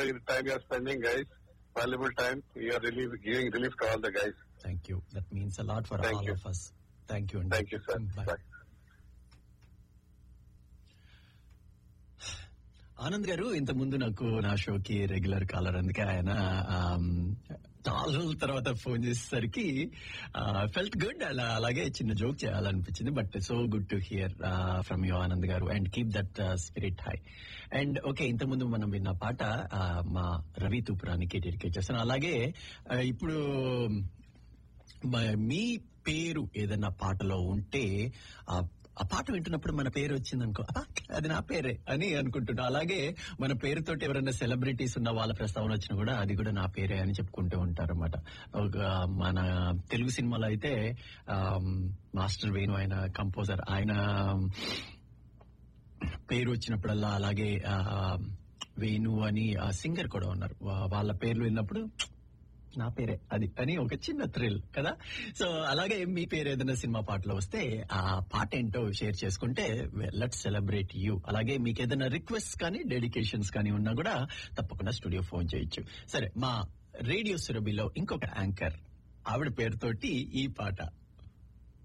the time you are spending, guys. Valuable time. You are relief, giving relief to all the guys. Thank you that means a lot for Thank all you. Of us thank you అండి Thank you, sir. Bye. Bye. Anand garu ఇంత ముందు నాకు నా షోకి regular caller అందుకే ఆయన ఆమ్, చాలా రోజుల తర్వాత ఫోన్ చేసేసరికి ఫెల్ట్ గుడ్ అలా అలాగే చిన్న జోక్ చేయాలనిపించింది but so good to hear from you Anand garu and keep that spirit high and okay ఇంత ముందు మనం విన్న పాట ఆ, మా రవి తూపురానికి డెడికేట్ చేస్తాను అలాగే ఆ, ఇప్పుడు మ- మీ పేరు ఏదైనా పాటలో ఉంటే ఆ ఆ పాట వింటున్నప్పుడు మన పేరు వచ్చింది అనుకో "అబ్బా, అది నా పేరే అని అనుకుంటున్నా అలాగే మన పేరుతోటి ఎవరైనా సెలబ్రిటీస్ ఉన్న వాళ్ళ ప్రస్తావన వచ్చినా కూడా అది కూడా నా పేరే అని చెప్పుకుంటూ ఉంటారు అనమాట మన తెలుగు సినిమాలో అయితే ఆమ్, మాస్టర్ వేణు ఆయన కంపోజర్ ఆయన పేరు వచ్చినప్పుడల్లా అలాగే ఆ, వేణు అని ఆ సింగర్ కూడా ఉన్నారు వా- వాళ్ళ పేర్లు విన్నప్పుడు నా పేరే అది అని ఒక చిన్న థ్రిల్ కదా సో అలాగే మీ పేరు ఏదైనా సినిమా పాటలో వస్తే ఆ పాట ఏంటో షేర్ చేసుకుంటే లెట్ సెలబ్రేట్ యూ అలాగే మీకు ఏదైనా రిక్వెస్ట్ కానీ డెడికేషన్స్ కానీ ఉన్నా కూడా తప్పకుండా స్టూడియో ఫోన్ చేయొచ్చు సరే మా రేడియో సురభిలో ఇంకొక యాంకర్ ఆవిడ పేరుతోటి ఈ పాట